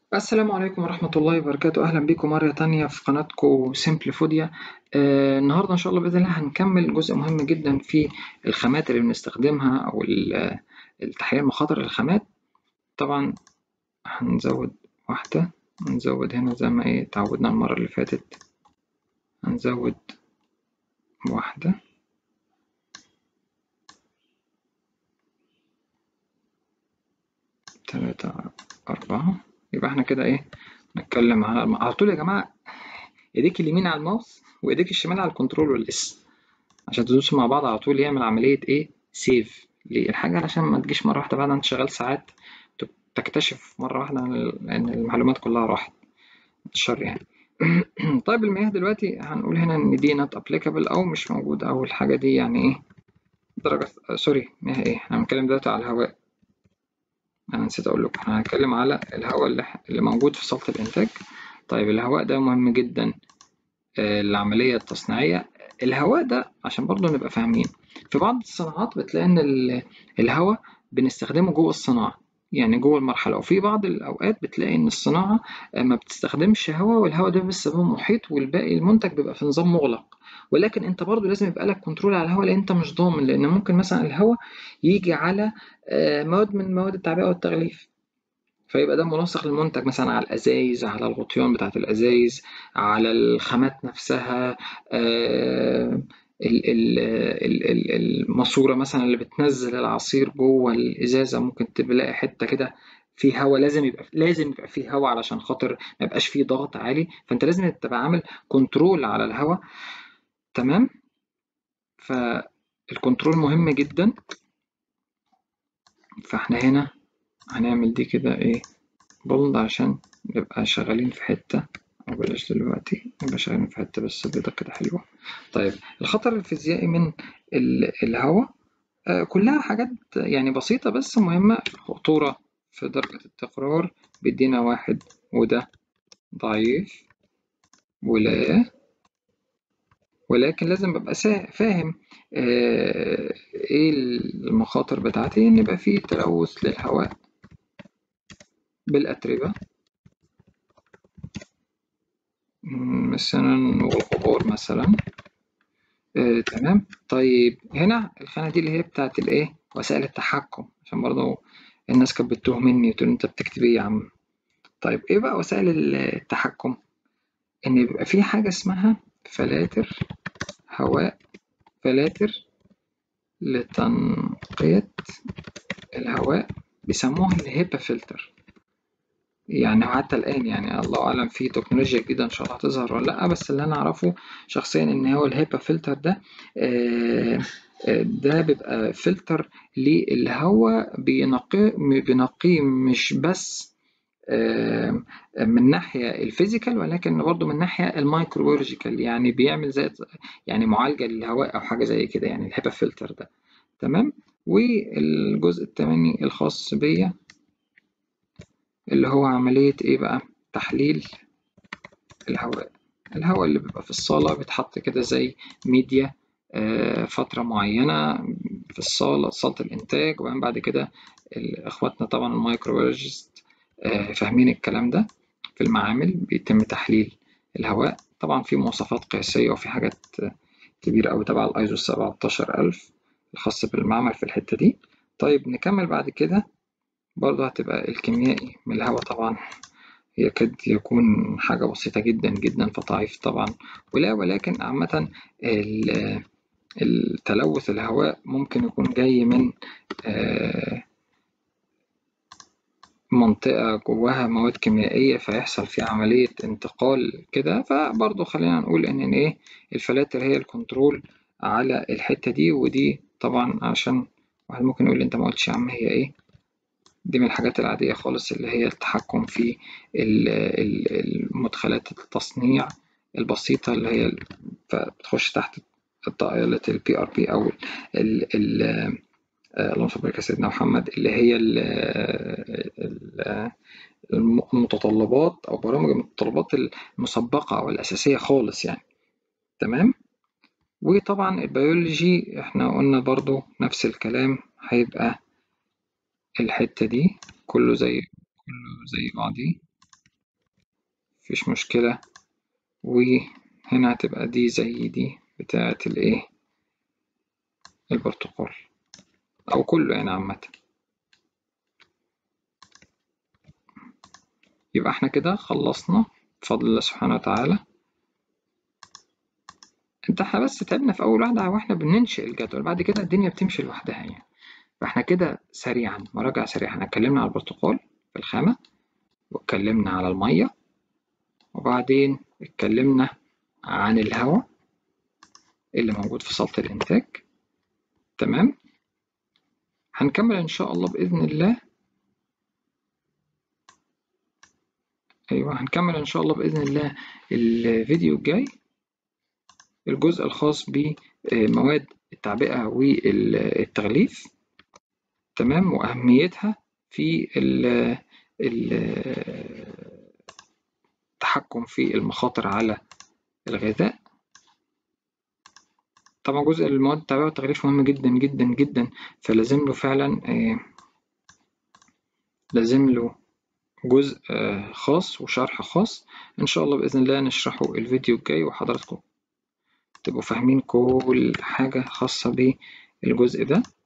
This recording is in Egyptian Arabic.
السلام عليكم ورحمة الله وبركاته أهلا بكم مرة تانية في قناتكم سيمبل فوديا آه النهاردة إن شاء الله بإذن الله هنكمل جزء مهم جدا في الخامات اللي بنستخدمها أو التحليل مخاطر الخامات طبعا هنزود واحدة هنزود هنا زي ما ايه تعودنا المرة اللي فاتت هنزود واحدة تلاتة أربعة يبقى احنا كده ايه نتكلم على على طول يا جماعة ايديك اليمين على الماوس وايديك الشمال على الكنترول والاس عشان تدوسوا مع بعض على طول يعمل عملية ايه سيف للحاجة علشان ما تجيش مرة واحدة بعد ما انت شغال ساعات تكتشف مرة واحدة ان المعلومات كلها راحت الشر يعني طيب المياه دلوقتي هنقول هنا ان دي not applicable او مش موجودة او الحاجة دي يعني ايه درجة سوري مياه ايه احنا بنتكلم دلوقتي على الهواء انا نسيت اقول لكم احنا هنتكلم على الهواء اللي, اللي موجود في صالة الانتاج طيب الهواء ده مهم جدا العملية التصنيعية الهواء ده عشان برضو نبقى فاهمين في بعض الصناعات بتلاقي ان الهواء بنستخدمه جوه الصناعة يعني جوه المرحلة وفي بعض الأوقات بتلاقي إن الصناعة ما بتستخدمش هواء والهواء ده بس هو محيط والباقي المنتج بيبقى في نظام مغلق ولكن أنت برضو لازم يبقى لك كنترول على الهواء لأن أنت مش ضامن لأن ممكن مثلا الهواء يجي على مواد من مواد التعبئة والتغليف فيبقى ده ملاصق للمنتج مثلا على الازايز على الغطيان بتاعت الازايز على الخامات نفسها آه الماسورة مثلا اللي بتنزل العصير جوه الإزازة ممكن تلاقي حتة كده في هواء لازم يبقى لازم يبقى فيه هواء علشان خاطر ما يبقاش فيه ضغط عالي فأنت لازم تبقى عامل كنترول على الهواء تمام فالكنترول مهم جدا فاحنا هنا هنعمل دي كده ايه بولد عشان نبقى شغالين في حتة أو بلاش دلوقتي نبقى شغالين في حتة بس بيضة كده حلوة طيب الخطر الفيزيائي من الهواء آه كلها حاجات يعني بسيطة بس مهمة خطورة في درجة التكرار بيدينا واحد وده ضعيف ولا ولكن لازم ببقى فاهم آه ايه المخاطر بتاعتي ان يبقى فيه تلوث للهواء بالأتربة مثلا والغبار مثلا آه، تمام طيب هنا الخانة دي اللي هي بتاعت الايه وسائل التحكم عشان برضه الناس كانت بتتوه مني تقول انت بتكتب ايه يا عم طيب ايه بقى وسائل التحكم ان يبقى في حاجة اسمها فلاتر هواء فلاتر لتنقية الهواء بيسموها الهيبا فلتر يعني حتى الآن يعني الله أعلم في تكنولوجيا جديدة إن شاء الله هتظهر ولا لأ بس اللي أنا أعرفه شخصيا إن هو الهيبا فلتر ده ده بيبقى فلتر للهواء بينقي بينقيه مش بس من ناحية الفيزيكال ولكن برضه من ناحية المايكروبيولوجيكال يعني بيعمل زي يعني معالجة للهواء أو حاجة زي كده يعني الهيبا فلتر ده تمام والجزء الثاني الخاص بيا اللي هو عملية إيه بقى؟ تحليل الهواء الهواء اللي بيبقى في الصالة بيتحط كده زي ميديا فترة معينة في الصالة صالة الإنتاج وبعدين بعد كده إخواتنا طبعا المايكروبيولوجيست فاهمين الكلام ده في المعامل بيتم تحليل الهواء طبعا في مواصفات قياسية وفي حاجات كبيرة أوي تبع الأيزو 17000 الخاص بالمعمل في الحتة دي طيب نكمل بعد كده برضه هتبقى الكيميائي من الهواء طبعا يكاد يكون حاجة بسيطة جدا جدا فضعيف طبعا ولا ولكن عامة التلوث الهواء ممكن يكون جاي من منطقة جواها مواد كيميائية فيحصل في عملية انتقال كده فبرضه خلينا نقول إن إيه الفلاتر هي الكنترول على الحتة دي ودي طبعا عشان واحد ممكن يقول أنت ما قلتش يا عم هي إيه دي من الحاجات العادية خالص اللي هي التحكم في المدخلات التصنيع البسيطة اللي هي بتخش تحت طائلة ال PRP أو ال ال اللهم صل على سيدنا محمد اللي هي المتطلبات أو برامج المتطلبات المسبقة أو الأساسية خالص يعني تمام وطبعا البيولوجي احنا قلنا برضو نفس الكلام هيبقى الحتة دي كله زي كله زي بعضيه مفيش مشكلة وهنا هتبقى دي زي دي بتاعة الايه البروتوكول أو كله يعني عامة يبقى احنا كده خلصنا بفضل الله سبحانه وتعالى انت احنا بس تعبنا في أول واحدة واحنا بننشئ الجدول بعد كده الدنيا بتمشي لوحدها يعني فاحنا كده سريعا مراجعة سريعة احنا اتكلمنا على البروتوكول في الخامة واتكلمنا على المية وبعدين اتكلمنا عن الهواء اللي موجود في صالة الإنتاج تمام هنكمل إن شاء الله بإذن الله أيوة هنكمل إن شاء الله بإذن الله الفيديو الجاي الجزء الخاص بمواد التعبئة والتغليف تمام وأهميتها في التحكم في المخاطر على الغذاء طبعا جزء المواد التعبئة والتغليف مهم جدا جدا جدا فلازم له فعلا لازم له جزء خاص وشرح خاص إن شاء الله بإذن الله نشرحه الفيديو الجاي وحضراتكم تبقوا فاهمين كل حاجة خاصة بالجزء ده